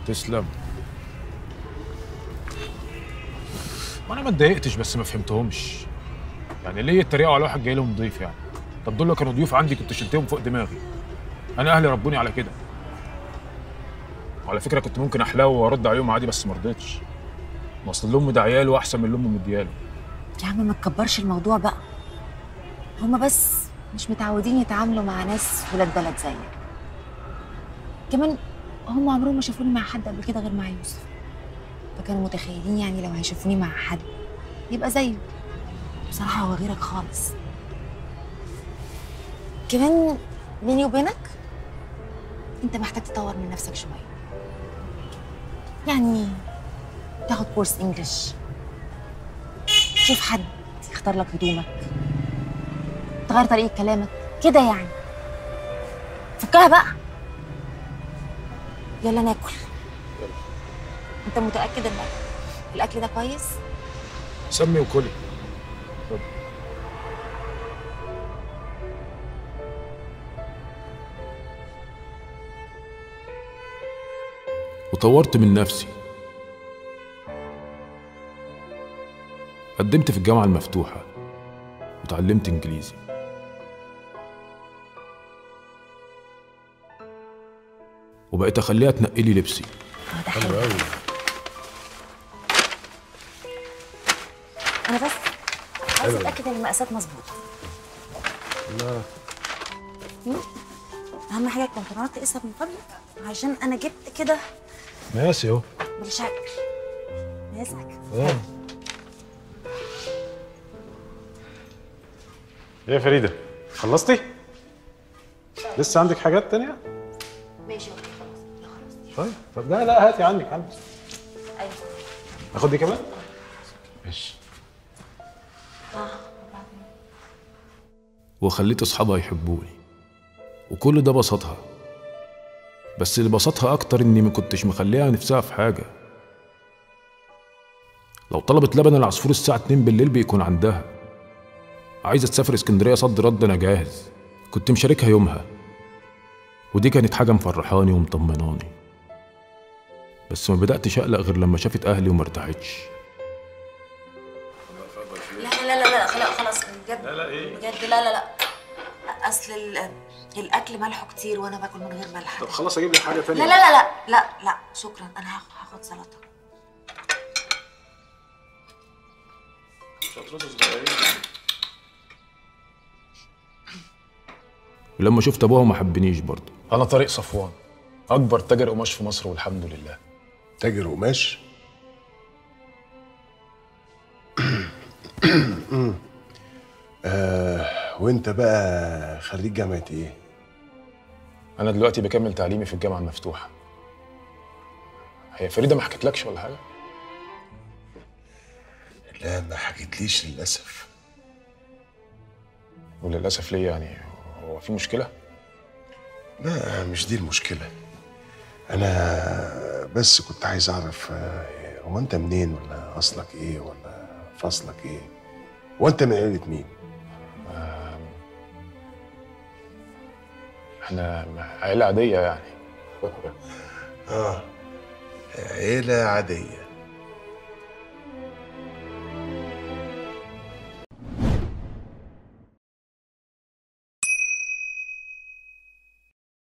تسلم وانا ما اتضايقتش بس ما فهمتهمش يعني ليه يتريقوا على واحد جاي لهم ضيف يعني طب دول لو كانوا ضيوف عندي كنت شلتهم فوق دماغي انا اهلي ربوني على كده وعلى فكره كنت ممكن احلو وارد عليهم عادي بس ما رضيتش ما اصل اللي امي ده عياله واحسن من اللي امي مدياله يا عم ما تكبرش الموضوع بقى هما بس مش متعودين يتعاملوا مع ناس ولاد بلد زيك كمان هم عمرهم ما شافوني مع حد قبل كده غير مع يوسف فكانوا متخيلين يعني لو هيشوفوني مع حد يبقى زيه بصراحة هو غيرك خالص كمان بيني وبينك انت محتاج تطور من نفسك شوية يعني تاخد كورس انجلش تشوف حد يختار لك هدومك تغير طريقة كلامك كده يعني فكها بقى يلا ناكل انت متأكد ان الاكل ده كويس؟ سمي وكلي وطورت من نفسي قدمت في الجامعة المفتوحة وتعلمت إنجليزي وبقيت أخليها تنقلي لبسي اه ده حلو أوي انا بس عايز اتاكد ان المقاسات مظبوطه لا اهم حاجه الكونتينرات تقيسها من فضلك عشان انا جبت كده ماشي أهو بالشكل ماسك آه. ايه يا فريده خلصتي لسه عندك حاجات تانية ماشي اوكي خلاص لا خلاص طيب طب لا لا هاتي عندك عندك ايوه اخد دي كمان ماشي وخليت أصحابها يحبوني وكل ده بسطها بس اللي بسطها أكتر إني ما كنتش مخليها نفسها في حاجة لو طلبت لبن العصفور الساعة 2 بالليل بيكون عندها عايزة تسافر اسكندرية صد رد أنا جاهز كنت مشاركها يومها ودي كانت حاجة مفرحاني ومطمناني بس ما بدأتش أقلق غير لما شافت أهلي وما ارتاحتش لا لا لا لا خلاص خلاص بجد لا لا ايه بجد لا لا لا اصل ال- الاكل ملحه كتير وانا باكل من غير ملح طب خلاص اجيب لك حاجه لا تانية لا لا لا لا لا شكرا انا هاخد هاخد سلطه ولما شفت أبوها ما حبنيش برضه أنا طارق صفوان أكبر تاجر قماش في مصر والحمد لله تاجر قماش آه وانت بقى خريج جامعة ايه؟ أنا دلوقتي بكمل تعليمي في الجامعة المفتوحة هي فريدة ما حكتلكش ولا حاجة؟ لا ما حكيتليش للأسف وللأسف ليه يعني هو في مشكلة؟ لا مش دي المشكلة أنا بس كنت عايز أعرف آه، هو أنت منين ولا أصلك إيه ولا فصلك إيه؟ وأنت من عيلة مين؟ إحنا عيلة عادية يعني آه عيلة عادية